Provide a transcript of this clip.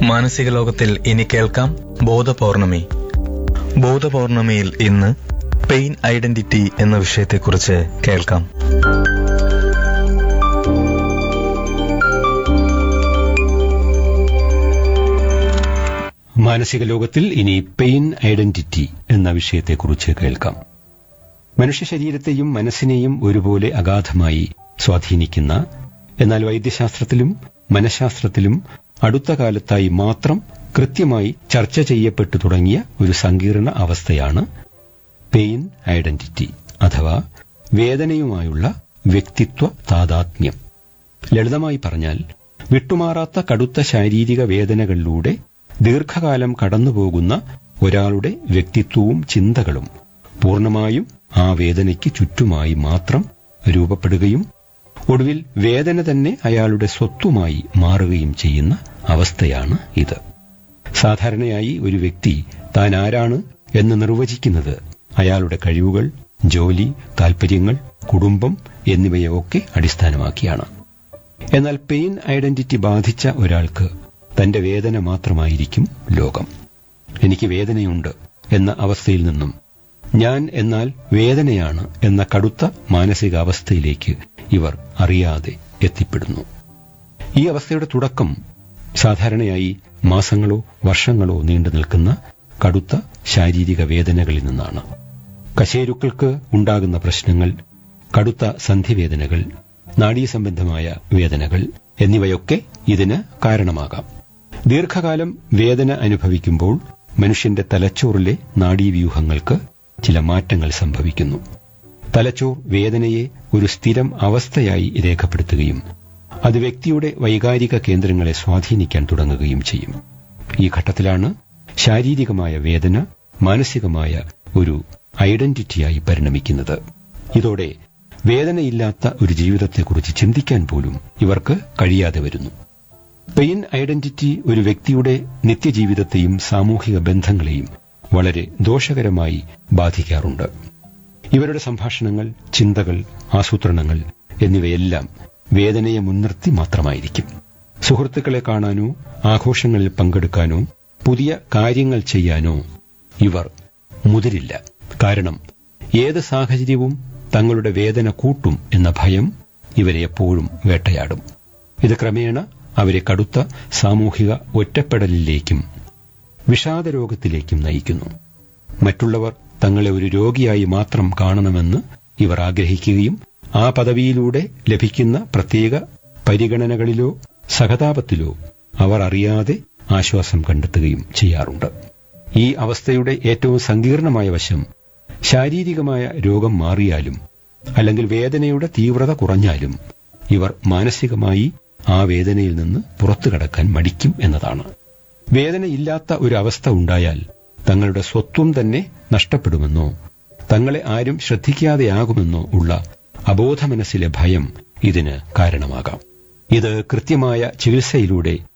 മാനസിക ലോകത്തിൽ ഇനി കേൾക്കാം ബോധപൗർണമി ബോധപൗർണമിയിൽ ഇന്ന് പെയിൻ ഐഡന്റിറ്റി എന്ന വിഷയത്തെക്കുറിച്ച് കേൾക്കാം മാനസിക ലോകത്തിൽ ഇനി പെയിൻ ഐഡന്റിറ്റി എന്ന വിഷയത്തെക്കുറിച്ച് കേൾക്കാം മനുഷ്യ ശരീരത്തെയും മനസ്സിനെയും ഒരുപോലെ അഗാധമായി സ്വാധീനിക്കുന്ന എന്നാൽ വൈദ്യശാസ്ത്രത്തിലും മനഃശാസ്ത്രത്തിലും അടുത്ത കാലത്തായി മാത്രം കൃത്യമായി ചർച്ച ചെയ്യപ്പെട്ടു തുടങ്ങിയ ഒരു സങ്കീർണ അവസ്ഥയാണ് പെയിൻ ഐഡന്റിറ്റി അഥവാ വേദനയുമായുള്ള വ്യക്തിത്വ താതാത്മ്യം ലളിതമായി പറഞ്ഞാൽ വിട്ടുമാറാത്ത കടുത്ത ശാരീരിക വേദനകളിലൂടെ ദീർഘകാലം കടന്നുപോകുന്ന ഒരാളുടെ വ്യക്തിത്വവും ചിന്തകളും പൂർണ്ണമായും ആ വേദനയ്ക്ക് ചുറ്റുമായി മാത്രം രൂപപ്പെടുകയും ഒടുവിൽ വേദന തന്നെ അയാളുടെ സ്വത്തുമായി മാറുകയും ചെയ്യുന്ന അവസ്ഥയാണ് ഇത് സാധാരണയായി ഒരു വ്യക്തി താൻ ആരാണ് എന്ന് നിർവചിക്കുന്നത് അയാളുടെ കഴിവുകൾ ജോലി താൽപര്യങ്ങൾ കുടുംബം എന്നിവയൊക്കെ അടിസ്ഥാനമാക്കിയാണ് എന്നാൽ പെയിൻ ഐഡന്റിറ്റി ബാധിച്ച ഒരാൾക്ക് തന്റെ വേദന മാത്രമായിരിക്കും ലോകം എനിക്ക് വേദനയുണ്ട് എന്ന അവസ്ഥയിൽ നിന്നും ഞാൻ എന്നാൽ വേദനയാണ് എന്ന കടുത്ത മാനസികാവസ്ഥയിലേക്ക് ഇവർ അറിയാതെ എത്തിപ്പെടുന്നു ഈ അവസ്ഥയുടെ തുടക്കം സാധാരണയായി മാസങ്ങളോ വർഷങ്ങളോ നീണ്ടു നിൽക്കുന്ന കടുത്ത ശാരീരിക വേദനകളിൽ നിന്നാണ് കശേരുക്കൾക്ക് ഉണ്ടാകുന്ന പ്രശ്നങ്ങൾ കടുത്ത സന്ധിവേദനകൾ നാഡീസംബന്ധമായ വേദനകൾ എന്നിവയൊക്കെ ഇതിന് കാരണമാകാം ദീർഘകാലം വേദന അനുഭവിക്കുമ്പോൾ മനുഷ്യന്റെ തലച്ചോറിലെ നാഡീവ്യൂഹങ്ങൾക്ക് ചില മാറ്റങ്ങൾ സംഭവിക്കുന്നു തലച്ചോർ വേദനയെ ഒരു സ്ഥിരം അവസ്ഥയായി രേഖപ്പെടുത്തുകയും അത് വ്യക്തിയുടെ വൈകാരിക കേന്ദ്രങ്ങളെ സ്വാധീനിക്കാൻ തുടങ്ങുകയും ചെയ്യും ഈ ഘട്ടത്തിലാണ് ശാരീരികമായ വേദന മാനസികമായ ഒരു ഐഡന്റിറ്റിയായി പരിണമിക്കുന്നത് ഇതോടെ വേദനയില്ലാത്ത ഒരു ജീവിതത്തെക്കുറിച്ച് ചിന്തിക്കാൻ പോലും ഇവർക്ക് കഴിയാതെ വരുന്നു പെയിൻ ഐഡന്റിറ്റി ഒരു വ്യക്തിയുടെ നിത്യജീവിതത്തെയും സാമൂഹിക ബന്ധങ്ങളെയും വളരെ ദോഷകരമായി ബാധിക്കാറുണ്ട് ഇവരുടെ സംഭാഷണങ്ങൾ ചിന്തകൾ ആസൂത്രണങ്ങൾ എന്നിവയെല്ലാം വേദനയെ മുൻനിർത്തി മാത്രമായിരിക്കും സുഹൃത്തുക്കളെ കാണാനോ ആഘോഷങ്ങളിൽ പങ്കെടുക്കാനോ പുതിയ കാര്യങ്ങൾ ചെയ്യാനോ ഇവർ മുതിരില്ല കാരണം ഏത് സാഹചര്യവും തങ്ങളുടെ വേദന കൂട്ടും എന്ന ഭയം ഇവരെ എപ്പോഴും വേട്ടയാടും ഇത് ക്രമേണ അവരെ കടുത്ത സാമൂഹിക ഒറ്റപ്പെടലിലേക്കും വിഷാദരോഗത്തിലേക്കും നയിക്കുന്നു മറ്റുള്ളവർ തങ്ങളെ ഒരു രോഗിയായി മാത്രം കാണണമെന്ന് ഇവർ ആഗ്രഹിക്കുകയും ആ പദവിയിലൂടെ ലഭിക്കുന്ന പ്രത്യേക പരിഗണനകളിലോ സഹതാപത്തിലോ അവർ അറിയാതെ ആശ്വാസം കണ്ടെത്തുകയും ചെയ്യാറുണ്ട് ഈ അവസ്ഥയുടെ ഏറ്റവും സങ്കീർണമായ വശം ശാരീരികമായ രോഗം മാറിയാലും അല്ലെങ്കിൽ വേദനയുടെ തീവ്രത കുറഞ്ഞാലും ഇവർ മാനസികമായി ആ വേദനയിൽ നിന്ന് പുറത്തു കടക്കാൻ മടിക്കും എന്നതാണ് വേദനയില്ലാത്ത ഒരു അവസ്ഥ ഉണ്ടായാൽ തങ്ങളുടെ സ്വത്വം തന്നെ നഷ്ടപ്പെടുമെന്നോ തങ്ങളെ ആരും ശ്രദ്ധിക്കാതെയാകുമെന്നോ ഉള്ള അബോധ മനസ്സിലെ ഭയം ഇതിന് കാരണമാകാം ഇത് കൃത്യമായ ചികിത്സയിലൂടെ